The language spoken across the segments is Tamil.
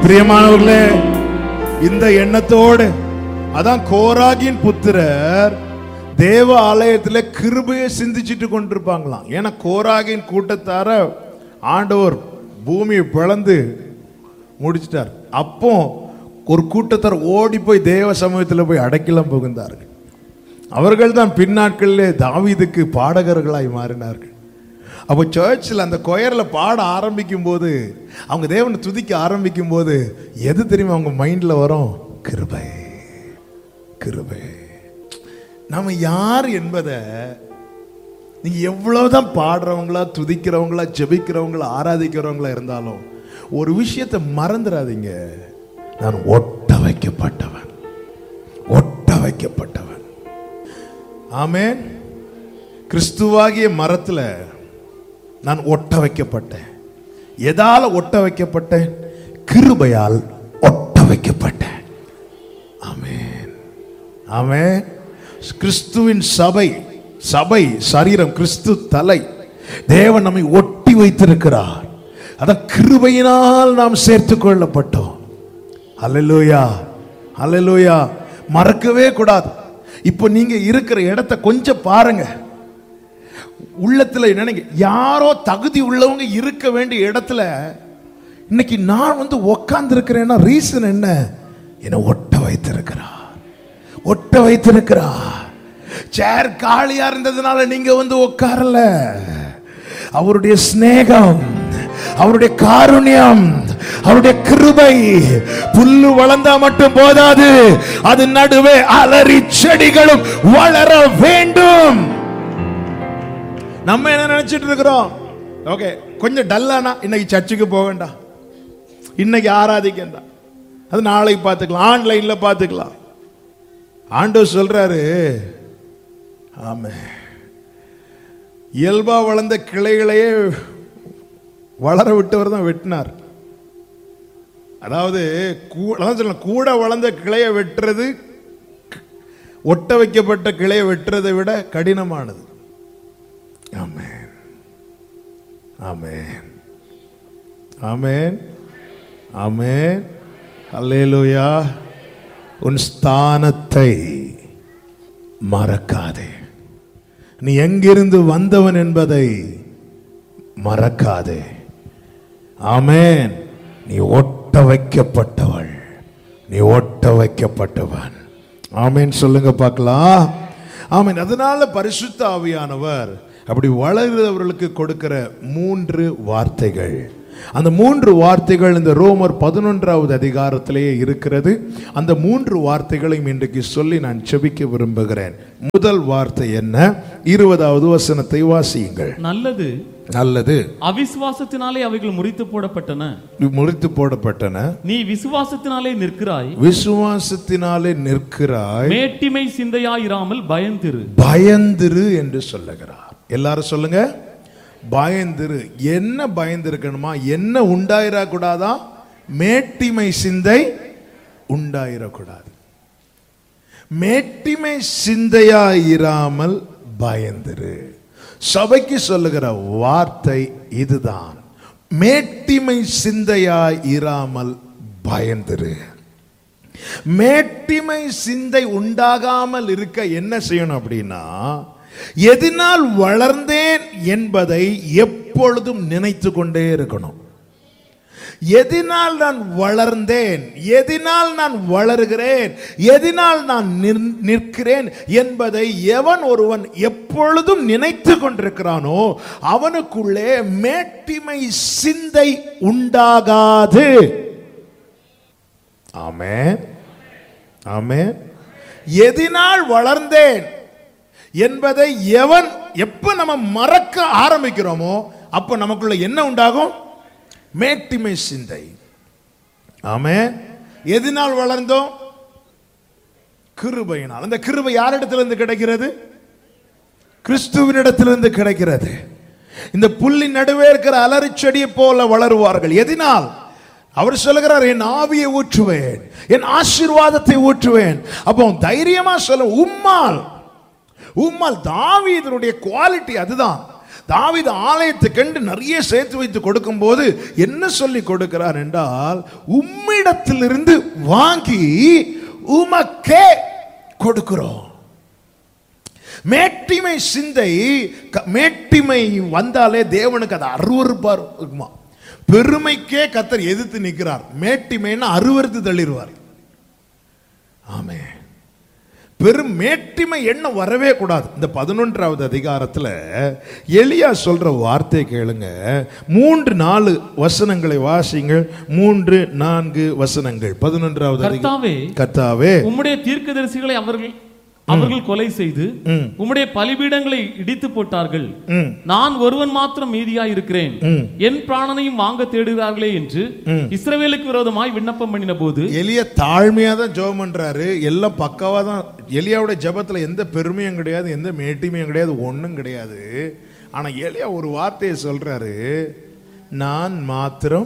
பிரியமானவர்களே இந்த எண்ணத்தோடு அதான் கோராகின் புத்திரர் தேவ ஆலயத்துல கிருபையை சிந்திச்சிட்டு கொண்டிருப்பாங்களாம் ஏன்னா கோராகின் கூட்டத்தார ஆண்டவர் பூமியை பிளந்து முடிச்சிட்டார் அப்போ ஒரு கூட்டத்தார் ஓடி போய் தேவ சமூகத்தில் போய் அடைக்கலம் புகுந்தார்கள் அவர்கள் தான் பின்னாட்களிலே தாவீதுக்கு பாடகர்களாய் மாறினார்கள் அப்போ சர்ச்சில் அந்த கொயரில் பாட ஆரம்பிக்கும் போது அவங்க தேவனை துதிக்க ஆரம்பிக்கும் போது எது தெரியுமா அவங்க மைண்டில் வரும் கிருபை கிருபை நாம யார் என்பதை நீங்க எவ்வளவுதான் பாடுறவங்களா துதிக்கிறவங்களா ஜெபிக்கிறவங்களா ஆராதிக்கிறவங்களா இருந்தாலும் ஒரு விஷயத்தை மறந்துடாதீங்க நான் ஒட்ட வைக்கப்பட்டவன் ஒட்ட வைக்கப்பட்டவன் ஆமென் கிறிஸ்துவாகிய மரத்துல நான் ஒட்ட வைக்கப்பட்டேன் எதால ஒட்ட வைக்கப்பட்டேன் கிருபையால் ஒட்ட வைக்கப்பட்டேன் ஆமென் ஆமென் கிறிஸ்துவின் சபை சபை சரீரம் கிறிஸ்து தலை தேவன் நம்மை ஒட்டி வைத்திருக்கிறார் அதான் கிருபையினால் நாம் சேர்த்துக் கொள்ளப்பட்டோம் அல்லேலூயா அல்லேலூயா மறக்கவே கூடாது இப்போ நீங்க இருக்கிற இடத்த கொஞ்சம் பாருங்க உள்ளத்துல நினைங்க யாரோ தகுதி உள்ளவங்க இருக்க வேண்டிய இடத்துல இன்னைக்கு நான் வந்து உக்காந்து இருக்கிறேன்னா ரீசன் என்ன என்னை ஒட்ட வைத்திருக்கிறார் ஒட்ட வைத்திருக்கிறார் சேர் காலியா இருந்ததுனால நீங்க வந்து உட்காரல அவருடைய சிநேகம் அவருடைய காருண்யம் அவருடைய கிருபை புல்லு வளர்ந்தா மட்டும் போதாது அது நடுவே அலறி செடிகளும் வளர வேண்டும் நம்ம என்ன நினைச்சிட்டு இருக்கிறோம் ஓகே கொஞ்சம் டல்லானா இன்னைக்கு சர்ச்சுக்கு போக வேண்டாம் இன்னைக்கு ஆராதிக்கண்டா அது நாளைக்கு பார்த்துக்கலாம் ஆன்லைன்ல பார்த்துக்கலாம் ஆண்டவர் சொல்றாரு ஆமே இயல்பா வளர்ந்த கிளைகளையே வளர விட்டவர் தான் வெட்டினார் அதாவது கூ- அதான் சொல்லணும், கூட வளர்ந்த கிளையை வெட்டுறது ஒட்ட வைக்கப்பட்ட கிளையை வெட்டுறதை விட கடினமானது ஆமென் ஆமென் ஆமென் ஆமென் அல்லேலூயா உன் ஸ்தானத்தை மறக்காதே நீ எங்கிருந்து வந்தவன் என்பதை மறக்காதே ஆமென் நீ ஒட்ட வைக்கப்பட்டவள் நீ ஒட்ட வைக்கப்பட்டவன் ஆமென் சொல்லுங்க பார்க்கலாம் ஆமென் அதனால பரிசுத்த ஆவியானவர் அப்படி வளர்கிறவர்களுக்கு கொடுக்கிற மூன்று வார்த்தைகள் அந்த மூன்று வார்த்தைகள் இந்த ரோமர் பதினொன்றாவது அதிகாரத்திலேயே இருக்கிறது அந்த மூன்று வார்த்தைகளையும் இன்றைக்கு சொல்லி நான் செபிக்க விரும்புகிறேன் முதல் வார்த்தை என்ன இருபதாவது வசனத்தை வாசியுங்கள் நல்லது நல்லது அவிசுவாசத்தினாலே அவைகள் முறித்து போடப்பட்டன முறித்து போடப்பட்டன நீ விசுவாசத்தினாலே நிற்கிறாய் விசுவாசத்தினாலே நிற்கிறாய் மேட்டிமை சிந்தையாயிராமல் பயந்திரு பயந்திரு என்று சொல்லுகிறார் எல்லாரும் சொல்லுங்க பயந்திரு என்ன பயந்திருக்கணுமா என்ன உண்டாயிரக்கூடாதா மேட்டிமை சிந்தை உண்டாயிரக்கூடாது மேட்டிமை சிந்தையாயிராமல் பயந்திரு சபைக்கு சொல்லுகிற வார்த்தை இதுதான் மேட்டிமை சிந்தையாயிராமல் பயந்திரு மேட்டிமை சிந்தை உண்டாகாமல் இருக்க என்ன செய்யணும் அப்படின்னா எதினால் வளர்ந்தேன் என்பதை எப்பொழுதும் நினைத்து கொண்டே இருக்கணும் எதினால் நான் வளர்ந்தேன் எதினால் நான் வளருகிறேன் எதினால் நான் நின்- நிற்கிறேன் என்பதை எவன் ஒருவன் எப்பொழுதும் நினைத்து கொண்டிருக்கிறானோ அவனுக்குள்ளே மேட்டிமை சிந்தை உண்டாகாது ஆமென் ஆமென் எதினால் வளர்ந்தேன் என்பதை எவன் எப்ப நம்ம மறக்க ஆரம்பிக்கிறோமோ அப்ப நமக்குள்ள என்ன உண்டாகும் மேட்டிமை சிந்தை ஆமென் எதினால் வளர்ந்தோம் கிருபையினால் அந்த கிருபை யாரிடத்திலிருந்து கிடைக்கிறது கிறிஸ்துவினிடத்திலிருந்து கிடைக்கிறது இந்த புல்லின் நடுவே இருக்கிற அலறி செடியை போல வளருவார்கள் எதினால் அவர் சொல்லுகிறார் என் ஆவியை ஊற்றுவேன் என் ஆசீர்வாதத்தை ஊற்றுவேன் அப்போ தைரியமா சொல்ல உம்மால் உம்மால் தாவீதனுடைய குவாலிட்டி அதுதான் தாவீது ஆலயத்துக்கென்று நிறைய சேர்த்து வைத்து கொடுக்கும்போது என்ன சொல்லி கொடுக்கிறார் என்றால் உம்மிடத்திலிருந்து வாங்கி உமக்கே கொடுக்கிறோம் மேட்டிமை சிந்தை க- மேட்டிமை வந்தாலே தேவனுக்கு அது அருவருப்பா இருக்குமா பெருமைக்கே கத்தர் எதிர்த்து நிற்கிறார் மேட்டிமைன்னா அருவருத்து தள்ளிடுவார் ஆமே பெரும் மேட்டிமை எண்ணம் வரவே கூடாது இந்த பதினொன்றாவது அதிகாரத்துல எலியா சொல்ற வார்த்தை கேளுங்க மூன்று நாலு வசனங்களை வாசிங்கள் மூன்று நான்கு வசனங்கள் பதினொன்றாவது அதிகாரம் கர்த்தாவே கர்த்தாவே உம்முடைய தீர்க்கதரிசிகளை அவர்கள் அவர்கள் கொலை செய்து ம். உம்முடைய பலிபீடங்களை இடித்து போட்டார்கள் ம், நான் ஒருவன் மாத்திரம் மீதியாய் இருக்கிறேன் ம். என் பிராணனையும் வாங்க தேடுகிறார்களே என்று இஸ்ரவேலுக்கு விரோதமாய் விண்ணப்பம் பண்ணின போது எலியா தாழ்மையா தான் ஜெபம் பண்றாரு எல்லாம் பக்காவா தான் எலியாவுடைய ஜெபத்துல எந்த பெருமையும் கிடையாது எந்த மேட்டிமையும் கிடையாது ஒண்ணும் கிடையாது ஆனா எலியா ஒரு வார்த்தையை சொல்றாரு நான் மாத்திரம்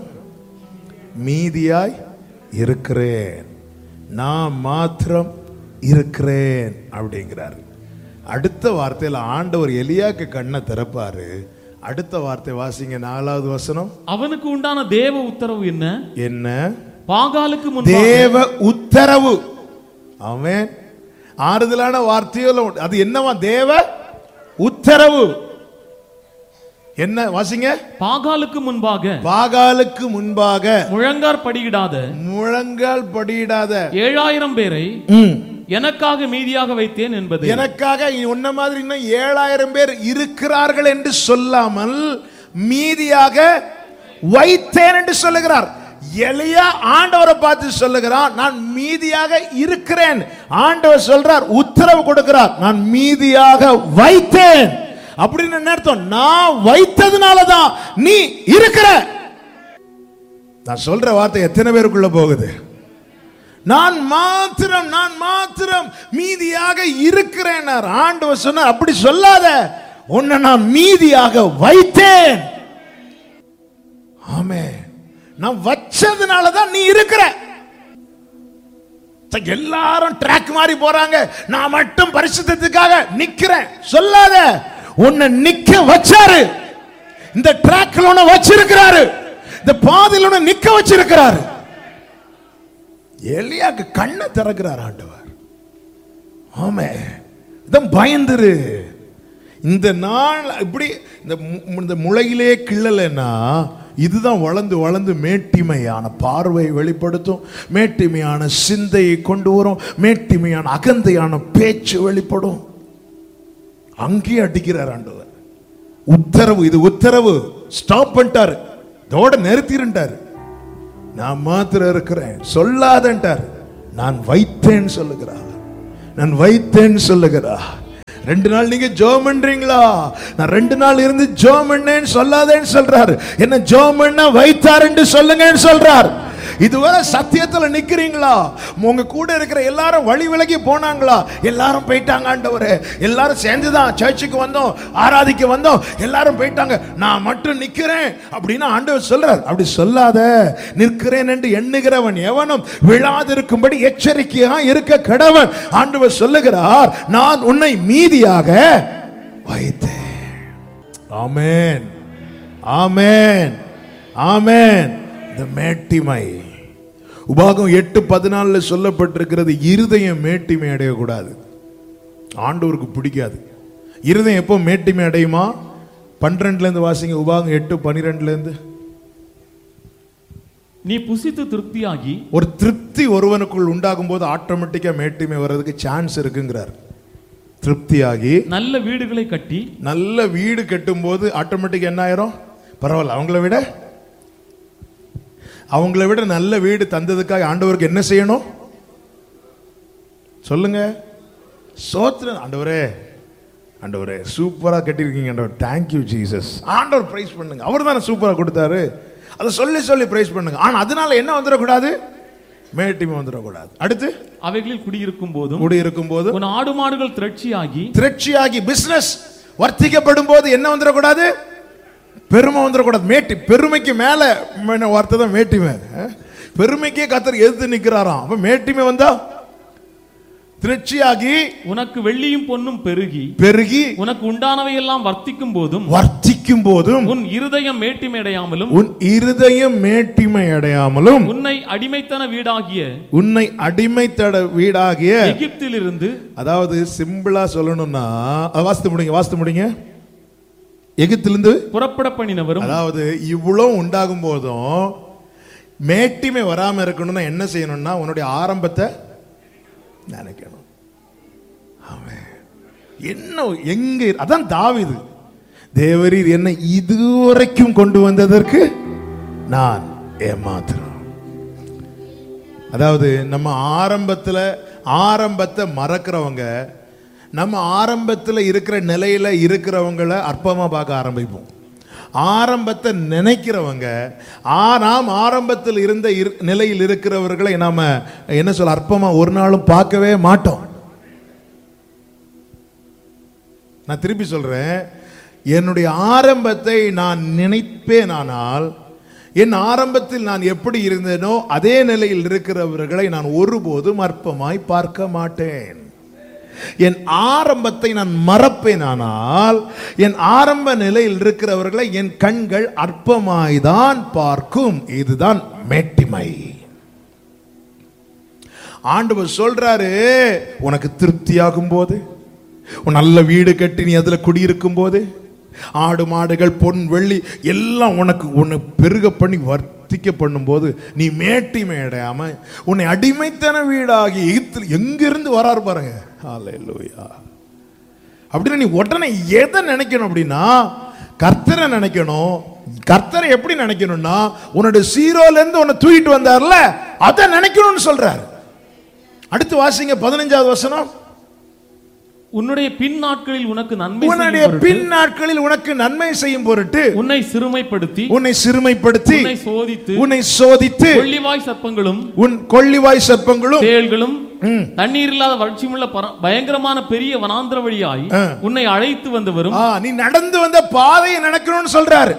மீதியாய் இருக்கிறேன் நான் மாத்திரம் இருக்கிறேன் அப்படிங்கிறாரு அடுத்த வார்த்தையில ஆண்டவர் எலியாக்கு கண்ணை திறப்பாரு அடுத்த வார்த்தை வாசிங்க நாலாவது வசனம் அவனுக்கு உண்டான தேவ உத்தரவு என்ன என்ன பாகாலுக்கு முன்பாக தேவ உத்தரவு ஆமென் ஆறுதலான வார்த்தையோ இல்ல, அது என்னவா தேவ உத்தரவு என்ன வாசிங்க பாகாலுக்கு முன்பாக பாகாலுக்கு முன்பாக முழங்கார் படியிடாத முழங்கால் படியிடாத ஏழாயிரம் பேரை ம், எனக்காக மீதியாக வைத்தேன் என்பது எனக்காக உன்ன மாதிரி இன்னும் ஏழாயிரம் பேர் இருக்கிறார்கள் என்று சொல்லாமல் மீதியாக வைத்தேன் என்று சொல்லுகிறார் எளியா ஆண்டவரை பார்த்து சொல்லுகிறான் நான் மீதியாக இருக்கிறேன் ஆண்டவர் சொல்றார் உத்தரவு கொடுக்கிறார் நான் மீதியாக வைத்தேன் அப்படின்னு என்ன அர்த்தம் நான் வைத்ததுனால தான் நீ இருக்கிற நான் சொல்ற வார்த்தை எத்தனை பேருக்குள்ள போகுது நான் மாத்திரம் நான் மாத்திரம் மீதியாக இருக்கிறேன் ஆண்டவர் சொன்னார் அப்படி சொல்லாத உன்னை நான் மீதியாக வைத்தேன் ஆமே நான் வச்சதுனால தான் நீ இருக்கிற சரி, எல்லாரும் ட்ராக் மாறி போறாங்க நான் மட்டும் பரிசுத்தத்துக்காக நிக்கிறேன் சொல்லாத உன்னை நிக்க வச்சாரு இந்த ட்ராக்ல உன்னை வச்சிருக்கிறாரு இந்த பாதையில் உன்னை நிக்க வச்சிருக்கிறாரு எலியாக்கு கண்ணை திறக்கிறார் ஆண்டவர் ஆமே இதான் பயந்துரு இந்த நாள் இப்படி இந்த மு- இந்த முளையிலே கிள்ளலைன்னா இதுதான் வளர்ந்து வளர்ந்து மேட்டிமையான பார்வை வெளிப்படுத்தும் மேட்டிமையான சிந்தையை கொண்டு வரும் மேட்டிமையான அகந்தையான பேச்சு வெளிப்படும் அங்கேயே அடிக்கிறார் ஆண்டவர் உத்தரவு இது உத்தரவு ஸ்டாப் பண்ணிட்டாரு இதோட நிறுத்திருந்தாரு நான் மாத்திரம் இருக்கிறேன் சொல்லாதன்ட்டார் நான் வைத்தேன் சொல்லுகிறார் நான் வைத்தேன் சொல்லுகிறா ரெண்டு நாள் நீங்க ஜோம் பண்றீங்களா நான் ரெண்டு நாள் இருந்து ஜோம் பண்ணேன்னு சொல்லாதேன்னு சொல்றாரு என்ன ஜோம் பண்ண வைத்தாருன்னு சொல்லுங்கன்னு சொல்றார் இதுவரை சத்தியத்துல நிக்கிறீங்களா உங்க கூட இருக்கிற எல்லாரும் வழி விலகி போனாங்களா எல்லாரும் போயிட்டாங்க ஆண்டவரே எல்லாரும் சேர்ந்துதான் சர்ச்சுக்கு வந்தோம் ஆராதிக்க வந்தோம் எல்லாரும் போயிட்டாங்க நான் மட்டும் நிக்கிறேன் அப்படின்னு ஆண்டவர் சொல்றார் அப்படி சொல்லாத நிற்கிறேன் என்று எண்ணுகிறவன் எவனும் விழாதிருக்கும்படி எச்சரிக்கையா இருக்க கடவன் ஆண்டவர் சொல்லுகிறார் நான் உன்னை மீதியாக வைத்தேன் ஆமென் ஆமென் ஆமென் இந்த மேட்டிமை உபாகம் எட்டு பதினாலுல சொல்லப்பட்டிருக்கிறது இருதயம் மேட்டிமை அடையக்கூடாது ஆண்டவருக்கு பிடிக்காது இருதயம் எப்போ மேட்டிமை அடையுமா பன்னிரெண்டுல இருந்து வாசிங்க உபாகம் எட்டு பன்னிரெண்டுல இருந்து நீ புசித்து திருப்தியாகி ஒரு திருப்தி ஒருவனுக்குள் உண்டாகும் போது ஆட்டோமேட்டிக்கா மேட்டிமை வர்றதுக்கு சான்ஸ் இருக்குங்கிறார் திருப்தியாகி நல்ல வீடுகளை கட்டி நல்ல வீடு கட்டும்போது ஆட்டோமேட்டிக் என்ன ஆயிரும் பரவாயில்ல அவங்கள விட அவங்கள விட நல்ல வீடு தந்ததுக்காக ஆண்டவருக்கு என்ன செய்யணும் சொல்லுங்க சோத்திரம் ஆண்டவரே ஆண்டவரே சூப்பரா கட்டியிருக்கீங்க ஆண்டவர் தேங்க்யூ ஜீசஸ் ஆண்டவர் பிரைஸ் பண்ணுங்க அவர் தானே சூப்பரா கொடுத்தாரு அதை சொல்லி சொல்லி பிரைஸ் பண்ணுங்க ஆனா அதனால என்ன வந்துடக்கூடாது மேட்டிமை வந்துடக்கூடாது அடுத்து அவைகளில் குடியிருக்கும் போதும் கூடி இருக்கும் போது உன் ஆடு மாடுகள் திரட்சியாகி திரட்சியாகி பிசினஸ் வர்த்திக்கப்படும் போது என்ன வந்துடக்கூடாது பெருமை வந்துடக்கூடாது மேட்டி பெருமைக்கு மேல மேன வார்த்தை தான் மேட்டிமை அஹ்? பெருமைக்கே கத்தர் எதிர்த்து நிக்கிறாராம் அப்ப மேட்டிமை வந்தா திரட்சியாகி உனக்கு வெள்ளியும் பொன்னும் பெருகி பெருகி உனக்கு உண்டானவை எல்லாம் வர்த்திக்கும் போதும் வர்த்திக்கும் வஞ்சிக்கும் போதும் உன் இருதயம் மேட்டிமையடையாமலும் உன் இருதயம் மேட்டிமை அடையாமலும் உன்னை அடிமைத்தன வீடாகிய உன்னை அடிமைத்தட வீடாகிய எகிப்திலிருந்து அதாவது சிம்பிளா சொல்லணும்னா அஹ் வாசித்து முடிங்க வாசித்து முடிங்க எகிப்திலிருந்து புறப்பட பண்ணினவரும் அதாவது இவ்வளவு உண்டாகும் போதும் மேட்டிமை வராம இருக்கணும்னா என்ன செய்யணும்னா உன்னுடைய ஆரம்பத்தை நினைக்கணும் ஆமென். என்ன எங்க அதான் தாவிது தேவரீர் என்னை இதுவரைக்கும் கொண்டு வந்ததற்கு நான் ஏமாத்துறோம் அதாவது நம்ம ஆரம்பத்துல ஆரம்பத்தை மறக்கிறவங்க நம்ம ஆரம்பத்துல இருக்கிற நிலையில இருக்கிறவங்கள அற்பமா பார்க்க ஆரம்பிப்போம் ஆரம்பத்தை நினைக்கிறவங்க ஆ நாம் ஆரம்பத்தில் இருந்த இரு- நிலையில் இருக்கிறவர்களை நாம என்ன சொல்ல அற்பமா ஒரு நாளும் பார்க்கவே மாட்டோம் நான் திருப்பி சொல்றேன் என்னுடைய ஆரம்பத்தை நான் நினைப்பேனானால் என் ஆரம்பத்தில் நான் எப்படி இருந்தேனோ அதே நிலையில் இருக்கிறவர்களை நான் ஒருபோதும் அற்பமாய் பார்க்க மாட்டேன் என் ஆரம்பத்தை நான் மறப்பேனானால் என் ஆரம்ப நிலையில் இருக்கிறவர்களை என் கண்கள் அற்பமாய்தான் பார்க்கும் இதுதான் மேட்டிமை ஆண்டவர் சொல்றாரு உனக்கு திருப்தியாகும் போது உன் நல்ல வீடு கட்டி நீ அதுல குடியிருக்கும் போது ஆடு மாடுகள் பொன் வெள்ளி எல்லாம் உனக்கு உன்னை பெருக பண்ணி வர்த்திக்க பண்ணும்போது நீ மேட்டிமை அடையாம உன்னை அடிமைத்தன வீடாகி எகிப்தில் எங்கிருந்து வராரு பாருங்க ஹalleluya அப்படின்னா நீ உடனே எதை நினைக்கணும் அப்படின்னா கர்த்தரை நினைக்கணும் கர்த்தரை எப்படி நினைக்கணும்னா உன்னோட சீரோல இருந்து உன்னை தூக்கிட்டு வந்தார்ல அதை நினைக்கணும்னு சொல்றாரு அடுத்து வாசிங்க பதினஞ்சாவது வசனம் உன்னுடைய பின் நாட்களில் உனக்கு நன்மை உன்னுடைய செய்யும் பொருட்டு பின் நாட்களில் உனக்கு நன்மை செய்யும் பொருட்டு உன்னை சிறுமைப்படுத்தி உன்னை சிறுமைப்படுத்தி உன்னை சோதித்து உன்னை சோதித்து கொள்ளிவாய் சர்ப்பங்களும் உன் கொள்ளிவாய் சர்ப்பங்களும் தேள்களும் ம். தண்ணீர் இல்லாத வறட்சியுள்ள பர- பயங்கரமான பெரிய வனாந்திர வழியாய் ஆ. உன்னை அழைத்து வந்தவரும் ஆ, நீ நடந்து வந்த பாதையை நினைக்கணும்னு சொல்றாரு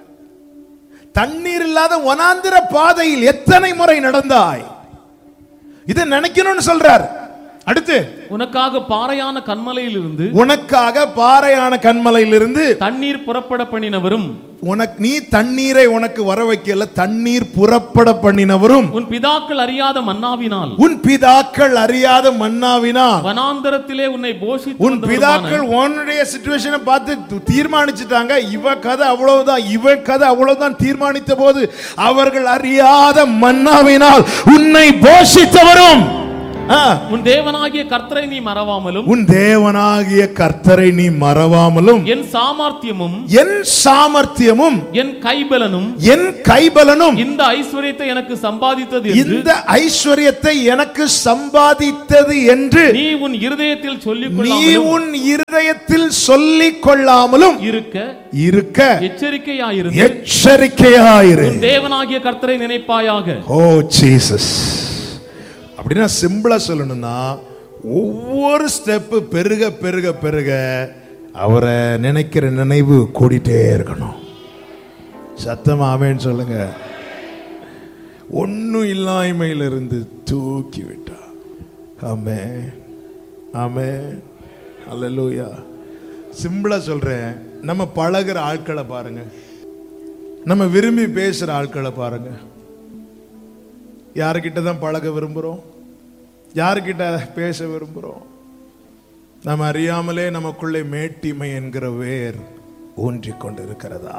தண்ணீர் இல்லாத வனாந்திர பாதையில் எத்தனை முறை நடந்தாய் இதை நினைக்கணும்னு சொல்றார் அடுத்து உனக்காக பாறையான கண்மலையிலிருந்து உனக்காக பாறையான கண்மலையிலிருந்து தண்ணீர் புறப்பட பண்ணினவரும் உனக்கு நீ தண்ணீரை உனக்கு வர வைக்கல தண்ணீர் புறப்பட பண்ணினவரும் உன் பிதாக்கள் அறியாத மன்னாவினால் உன் பிதாக்கள் அறியாத மன்னாவினால் வனாந்தரத்திலே உன்னை போஷித்து உன் வந்தவருமான பிதாக்கள் உன்னுடைய சுச்சுவேஷனை பார்த்து து- தீர்மானிச்சுட்டாங்க இவ கதை அவ்வளவுதான் இவ கதை அவ்வளவுதான் தீர்மானித்த போது அவர்கள் அறியாத மன்னாவினால் உன்னை போஷித்தவரும் ஆ, உன் தேவனாகிய கர்த்தரை நீ மறவாமலும் உன் தேவனாகிய கர்த்தரை நீ மறவாமலும் என் சாமர்த்தியமும் என் சாமர்த்தியமும் என் கைபலனும் என் கைபலனும் இந்த ஐஸ்வர்யத்தை எனக்கு சம்பாதித்தது என்று இந்த ஐஸ்வர்யத்தை எனக்கு சம்பாதித்தது என்று நீ உன் இருதயத்தில் சொல்லிக் நீ கொள்ளாமலும் உன் இருதயத்தில் சொல்லிக் கொள்ளாமலும் இருக்க இருக்க எச்சரிக்கையாயிருந்து எச்சரிக்கையாயிரு உன் தேவனாகிய கர்த்தரை நினைப்பாயாக ஓ ஜீசஸ் அப்படின்னா சிம்பிளா சொல்லணும்னா ஒவ்வொரு ஸ்டெப்பு பெருக பெருக பெருக அவரை நினைக்கிற நினைவு கூடிட்டே இருக்கணும் சத்தமா ஆமேன்னு சொல்லுங்க ஒன்னும் இல்லாய்மையிலிருந்து தூக்கி விட்டா ஆமே ஆமே அல்லேலூயா சிம்பிளா சொல்றேன் நம்ம பழகுற ஆட்களை பாருங்க நம்ம விரும்பி பேசுற ஆட்களை பாருங்க யாருக்கிட்ட தான் பழக விரும்புகிறோம் யாருக்கிட்ட பேச விரும்புகிறோம் நம்ம அறியாமலே நமக்குள்ளே மேட்டிமை என்கிற வேர் ஊன்றிக் கொண்டிருக்கிறதா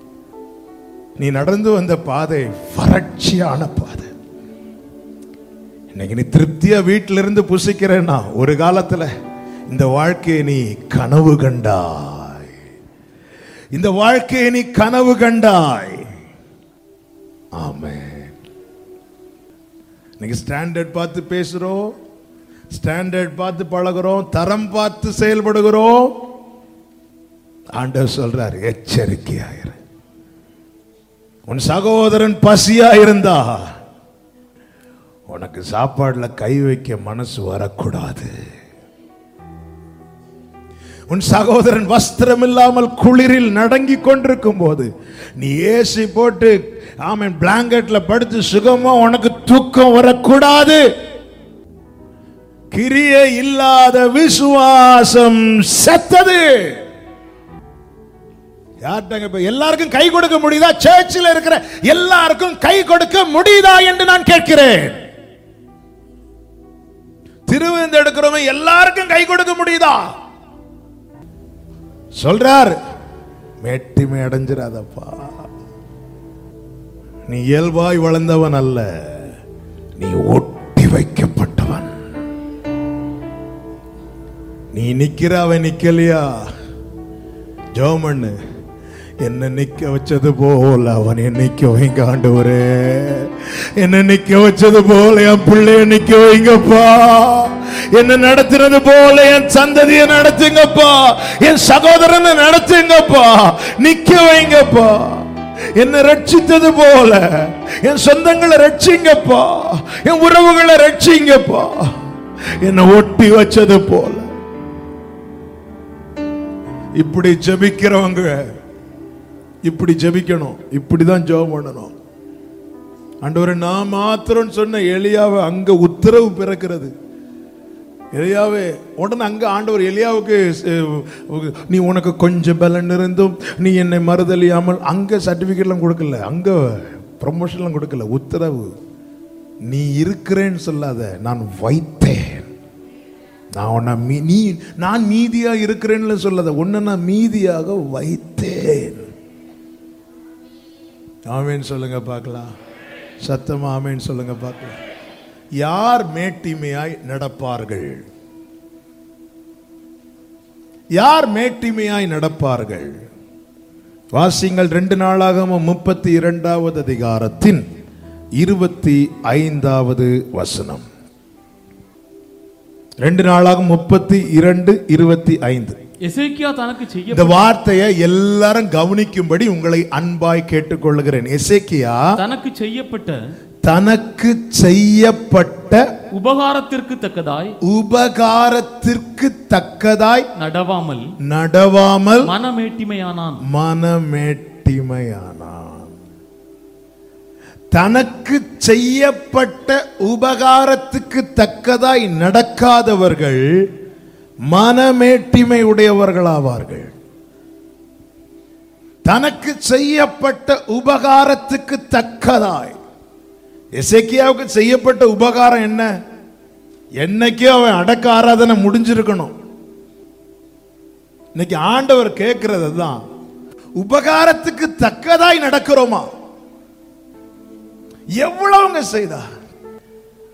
நீ நடந்து வந்த பாதை வறட்சியான பாதை இன்னைக்கு நீ திருப்தியா வீட்டில இருந்து புசிக்கிறேன்னா ஒரு காலத்துல இந்த வாழ்க்கையை நீ கனவு கண்டாய் இந்த வாழ்க்கையை நீ கனவு கண்டாய் ஆமென் இன்னைக்கு ஸ்டாண்டர்ட் பார்த்து பேசுறோம் ஸ்டாண்டர்ட் பார்த்து பழகுறோம் தரம் பார்த்து செயல்படுகிறோம் ஆண்டவர் சொல்றார் எச்சரிக்கையாயிரு உன் சகோதரன் பசியா இருந்தா உனக்கு சாப்பாடுல கை வைக்க மனசு வரக்கூடாது உன் சகோதரன் வஸ்திரம் இல்லாமல் குளிரில் நடங்கி கொண்டிருக்கும் போது நீ ஏசி போட்டு ஆமன் பிளாங்கெட்ல படுத்து சுகமா உனக்கு தூக்கம் வரக்கூடாது கிரியை இல்லாத விசுவாசம் செத்தது யார்கிட்ட இப்ப எல்லாருக்கும் கை கொடுக்க முடியுதா சர்ச்சில் இருக்கிற எல்லாருக்கும் கை கொடுக்க முடியுதா என்று நான் கேட்கிறேன் திருவிருந்து எடுக்கிறவங்க எல்லாருக்கும் கை கொடுக்க முடியுதா சொல்றார் மேட்டிமை அடைஞ்சிராதப்பா நீ இயல்பாய் வளர்ந்தவன் அல்ல நீ ஒட்டி வைக்கப்பட்டவன் நீ நிக்கிற அவன் நிக்கலையா ஜோமண்ணு என்ன நிக்க வச்சது போல அவன் நிக்க வைங்க ஆண்டவரே என்ன நிக்க வச்சது போல என் பிள்ளைய நிக்க வைங்கப்பா என்ன நடத்தினது போல என் சந்ததியை நடத்துங்கப்பா என் சகோதரனை நடத்துங்கப்பா நிக்க வைங்கப்பா என்ன ரட்சித்தது போல என் சொந்தங்களை ரட்சிங்கப்பா என் உறவுகளை ரட்சிங்கப்பா என்னை ஒட்டி வச்சது போல இப்படி ஜெபிக்கிறவங்க இப்படி ஜெபிக்கணும் இப்படிதான் ஜெபம் பண்ணணும் ஆண்டவரே நான் மாத்திரம் சொன்ன எலியாவை அங்க உத்தரவு பிறக்கிறது எலியாவே உடனே அங்க ஆண்டவர் எலியாவுக்கு அஹ், நீ உனக்கு கொஞ்சம் பலன் இருந்தும் நீ என்னை மறுதலியாமல் அங்க சர்டிபிகேட்லாம் கொடுக்கல அங்க ப்ரொமோஷன்லாம் கொடுக்கல உத்தரவு நீ இருக்கிறேன்னு சொல்லாத நான் வைத்தேன் நான் உன்னை மீ நீ நான் மீதியா இருக்கிறேன்னு சொல்லாத உன்னை நான் மீதியாக வைத்தேன் ஆமேன்னு சொல்லுங்க பார்க்கலாம் சத்தமா ஆமேன்னு சொல்லுங்க பார்க்கலாம் யார் மேட்டிமையாய் நடப்பார்கள் யார் மேட்டிமையாய் நடப்பார்கள் வாசிங்கள் ரெண்டு நாளாக முப்பத்தி இரண்டாவது அதிகாரத்தின் இருபத்தி ஐந்தாவது வசனம் ரெண்டு நாளாக முப்பத்தி இரண்டு இருபத்தி ஐந்து எசேக்கியா தனக்கு செய்ய இந்த வார்த்தையை எல்லாரும் கவனிக்கும்படி உங்களை அன்பாய் கேட்டுக்கொள்கிறேன் எசேக்கியா தனக்கு செய்யப்பட்ட தனக்கு செய்யப்பட்ட உபகாரத்திற்கு தக்கதாய் உபகாரத்திற்கு தக்கதாய் நடவாமல் நடவாமல் மனமேட்டிமையானான் மனமேட்டிமையானான் தனக்கு செய்யப்பட்ட உபகாரத்துக்கு தக்கதாய் நடக்காதவர்கள் மனமேட்டிமை உடையவர்களாவார்கள் தனக்கு செய்யப்பட்ட உபகாரத்துக்கு தக்கதாய் எசேக்கியாவுக்கு செய்யப்பட்ட உபகாரம் என்ன என்னைக்கே அவன் அடக்க ஆராதனை முடிஞ்சிருக்கணும் இன்னைக்கு ஆண்டவர் கேட்கிறது தான் உபகாரத்துக்கு தக்கதாய் நடக்கிறோமா எவ்வளவுங்க செய்தா